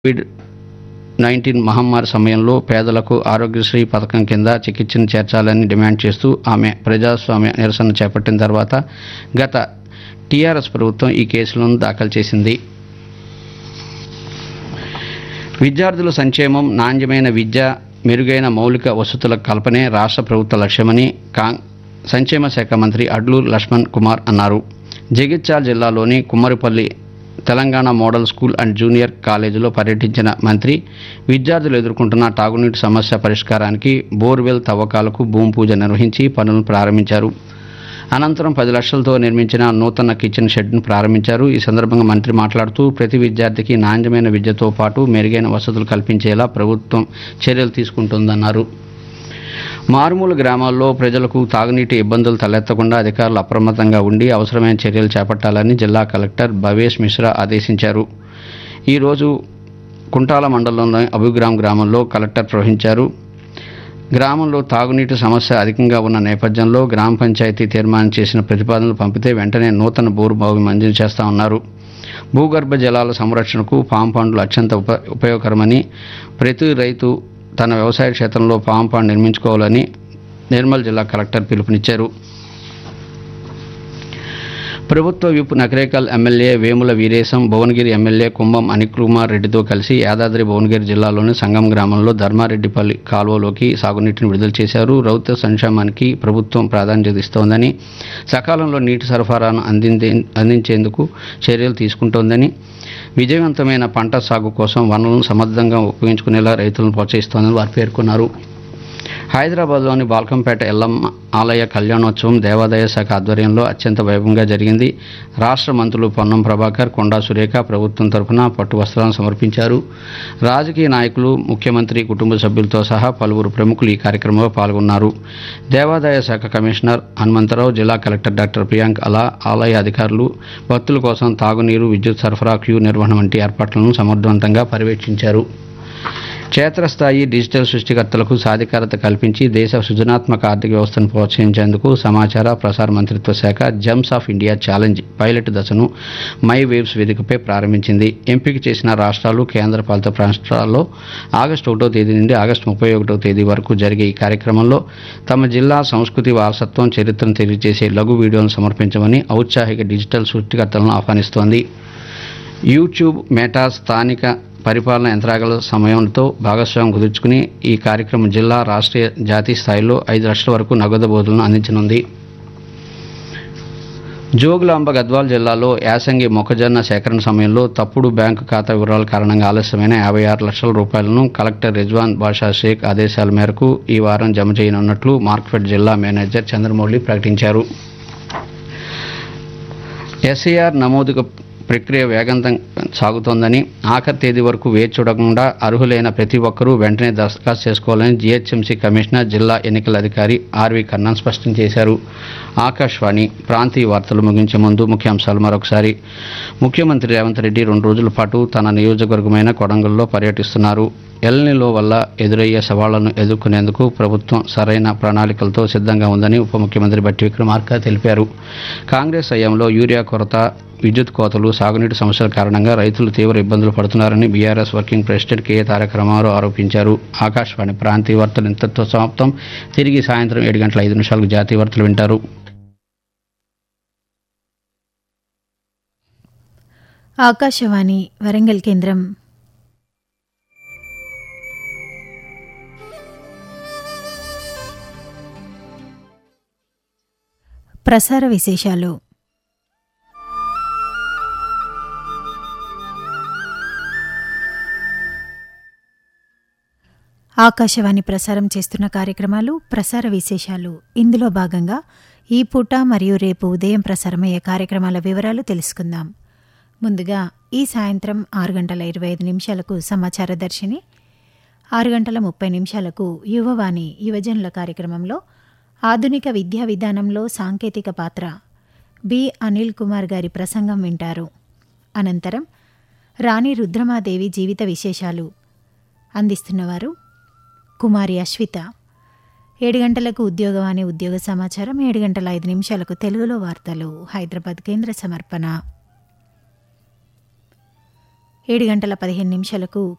Covid nineteen మహమ్మారి సమయంలో పేదలకు ఆరోగ్యశ్రీ పథకం కింద చికిత్సను చేర్చాలని డిమాండ్ చేస్తూ ఆమె ప్రజాస్వామ్య నిరసన చేపట్టిన తర్వాత గత టీఆర్ఎస్ ప్రభుత్వం ఈ కేసులను దాఖలు చేసింది విద్యార్థుల సంక్షేమం నాణ్యమైన విద్య మెరుగైన మౌలిక వసతుల కల్పనే రాష్ట్ర ప్రభుత్వ లక్ష్యమని కాంగ్ సంక్షేమ శాఖ మంత్రి అడ్లూరు లక్ష్మణ్ కుమార్ అన్నారు జగిత్యాల జిల్లాలోని Kummaripalli Telangana model school and junior కాలేజీలో పర్యటించిన మంత్రి విద్యార్థులు ఎదుర్కొంటున్న తాగునీటి సమస్య పరిష్కారానికి బోర్వెల్ తవ్వకాలకు భూమి పూజ నిర్వహించి పనులను ప్రారంభించారు అనంతరం పది లక్షలతో నిర్మించిన నూతన కిచెన్ షెడ్ను ప్రారంభించారు ఈ సందర్భంగా మంత్రి మాట్లాడుతూ ప్రతి విద్యార్థికి నాణ్యమైన విద్యతో పాటు మెరుగైన వసతులు కల్పించేలా ప్రభుత్వం చర్యలు తీసుకుంటుందన్నారు మారుమూల గ్రామాల్లో ప్రజలకు తాగునీటి ఇబ్బందులు తలెత్తకుండా అధికారులు అప్రమత్తంగా ఉండి అవసరమైన చర్యలు చేపట్టాలని జిల్లా కలెక్టర్ భవేష్ మిశ్రా ఆదేశించారు ఈరోజు కుంటాల మండలంలోని అభిగ్రామ్ గ్రామంలో కలెక్టర్ ప్రవహించారు గ్రామంలో తాగునీటి సమస్య అధికంగా ఉన్న నేపథ్యంలో గ్రామ పంచాయతీ తీర్మానం చేసిన ప్రతిపాదనలు పంపితే వెంటనే నూతన బోరు బావి మంజూరు చేస్తామన్నారు భూగర్భ జలాల సంరక్షణకు పామ్ పండ్లు అత్యంత ఉప ఉపయోగకరమని ప్రతి రైతు తన వ్యవసాయ క్షేత్రంలో పామ్ పాండ్ నిర్మించుకోవాలని నిర్మల్ జిల్లా కలెక్టర్ పిలుపునిచ్చారు ప్రభుత్వ whip Nakrekal MLA Vemula Veeresham Bhuvanagiri MLA Kumbham Anil Kumar రెడ్డితో కలిసి యాదాద్రి భువనగిరి జిల్లాలోని సంగం గ్రామంలో ధర్మారెడ్డిపల్లి కాలువలోకి సాగునీటిని విడుదల చేశారు రౌత సంక్షేమానికి ప్రభుత్వం ప్రాధాన్యత ఇస్తోందని సకాలంలో నీటి సరఫరాను అందిందే అందించేందుకు చర్యలు తీసుకుంటోందని విజయవంతమైన పంట సాగు కోసం వనరులను సమర్థంగా ఉపయోగించుకునేలా రైతులను ప్రోత్సహిస్తోందని వారు పేర్కొన్నారు హైదరాబాద్లోని బాల్కంపేట ఎల్లమ్మ ఆలయ కళ్యాణోత్సవం దేవాదాయ శాఖ ఆధ్వర్యంలో అత్యంత వైభవంగా జరిగింది రాష్ట్ర మంత్రులు పొన్నం ప్రభాకర్ కొండా సురేఖ ప్రభుత్వం తరఫున పట్టు వస్త్రాలను సమర్పించారు రాజకీయ నాయకులు ముఖ్యమంత్రి కుటుంబ సభ్యులతో సహా పలువురు ప్రముఖులు ఈ కార్యక్రమంలో పాల్గొన్నారు దేవాదాయ శాఖ కమిషనర్ హనుమంతరావు జిల్లా కలెక్టర్ డాక్టర్ ప్రియాంక్ అలా ఆలయ అధికారులు భక్తుల కోసం తాగునీరు విద్యుత్ సరఫరా క్యూ నిర్వహణ వంటి ఏర్పాట్లను సమర్థవంతంగా పర్యవేక్షించారు క్షేత్రస్థాయి డిజిటల్ సృష్టికర్తలకు సాధికారత కల్పించి దేశ సృజనాత్మక ఆర్థిక వ్యవస్థను ప్రోత్సహించేందుకు సమాచార ప్రసార మంత్రిత్వ శాఖ gems of India challenge pilot దశను మై వేవ్స్ వేదికపై ప్రారంభించింది ఎంపిక చేసిన రాష్ట్రాలు కేంద్రపాలిత రాష్ట్రాల్లో ఆగస్టు ఒకటో తేదీ నుండి ఆగస్టు ముప్పై ఒకటో తేదీ వరకు జరిగే ఈ కార్యక్రమంలో తమ జిల్లా సంస్కృతి వారసత్వం చరిత్రను తెలియజేసే లఘు వీడియోను సమర్పించమని ఔత్సాహిక డిజిటల్ సృష్టికర్తలను ఆహ్వానిస్తోంది యూట్యూబ్ మెటా స్థానిక పరిపాలన యంత్రాంగాల సమయంతో భాగస్వామ్యం కుదుర్చుకుని ఈ కార్యక్రమం జిల్లా రాష్ట్రీయ జాతీయ స్థాయిలో ఐదు లక్షల వరకు నగదు బోధులను అందించనుంది జోగులాంబ గద్వాల్ జిల్లాలో యాసంగి మొక్కజొన్న సేకరణ సమయంలో తప్పుడు బ్యాంకు ఖాతా వివరాల కారణంగా ఆలస్యమైన యాభై ఆరు లక్షల రూపాయలను కలెక్టర్ రిజ్వాన్ బాషా షేక్ ఆదేశాల మేరకు ఈ వారం జమ చేయనున్నట్లు మార్క్ఫెడ్ జిల్లా మేనేజర్ చంద్రమౌళి ప్రకటించారు ఎస్ఐఆర్ నమోదు ప్రక్రియ వేగంతం సాగుతోందని ఆఖరి తేదీ వరకు వేచి చూడకుండా అర్హులైన ప్రతి ఒక్కరూ వెంటనే దరఖాస్తు చేసుకోవాలని జీహెచ్ఎంసీ కమిషనర్ జిల్లా ఎన్నికల అధికారి ఆర్వి కర్ణన్ స్పష్టం చేశారు ఆకాశవాణి ప్రాంతీయ వార్తలు ముగించే ముందు ముఖ్యాంశాలు మరొకసారి ముఖ్యమంత్రి రేవంత్ రెడ్డి రెండు రోజుల పాటు తన నియోజకవర్గమైన కొడంగల్లో పర్యటిస్తున్నారు ఎల్నిలో వల్ల ఎదురయ్యే సవాళ్లను ఎదుర్కొనేందుకు ప్రభుత్వం సరైన ప్రణాళికలతో సిద్ధంగా ఉందని ఉప ముఖ్యమంత్రి బట్టి విక్రమార్క తెలిపారు కాంగ్రెస్ హయాంలో యూరియా కొరత విద్యుత్ కోతలు సాగునీటి సమస్యల కారణంగా రైతులు తీవ్ర ఇబ్బందులు పడుతున్నారని BRS working president K Taraka Rama ఆరోపించారు ఆకాశవాణి ప్రాంతీయ వార్తలు ఇంతటితో సమాప్తం తిరిగి సాయంత్రం ఏడు గంటల ఐదు నిమిషాలకు జాతీయ వార్తలు వింటారు ఆకాశవాణి వరంగల్ కేంద్రం ప్రసార విశేషాలు ఆకాశవాణి ప్రసారం చేస్తున్న కార్యక్రమాలు ప్రసార విశేషాలు ఇందులో భాగంగా ఈ పూట మరియు రేపు ఉదయం ప్రసారమయ్యే కార్యక్రమాల వివరాలు తెలుసుకుందాం ముందుగా ఈ సాయంత్రం ఆరు గంటల ఇరవై ఐదు నిమిషాలకు సమాచార దర్శిని ఆరు గంటల ముప్పై నిమిషాలకు యువవాణి యువజనుల కార్యక్రమంలో ఆధునిక విద్యా విధానంలో సాంకేతిక పాత్ర బి అనిల్ కుమార్ గారి ప్రసంగం వింటారు అనంతరం రాణి రుద్రమాదేవి జీవిత విశేషాలు అందిస్తున్నవారు కుమారి అశ్విత ఏడు గంటలకు ఉద్యోగవాణి ఉద్యోగ సమాచారం ఏడు గంటల ఐదు నిమిషాలకు తెలుగులో వార్తలు హైదరాబాద్ కేంద్ర సమర్పణ ఏడు గంటల పదిహేను నిమిషాలకు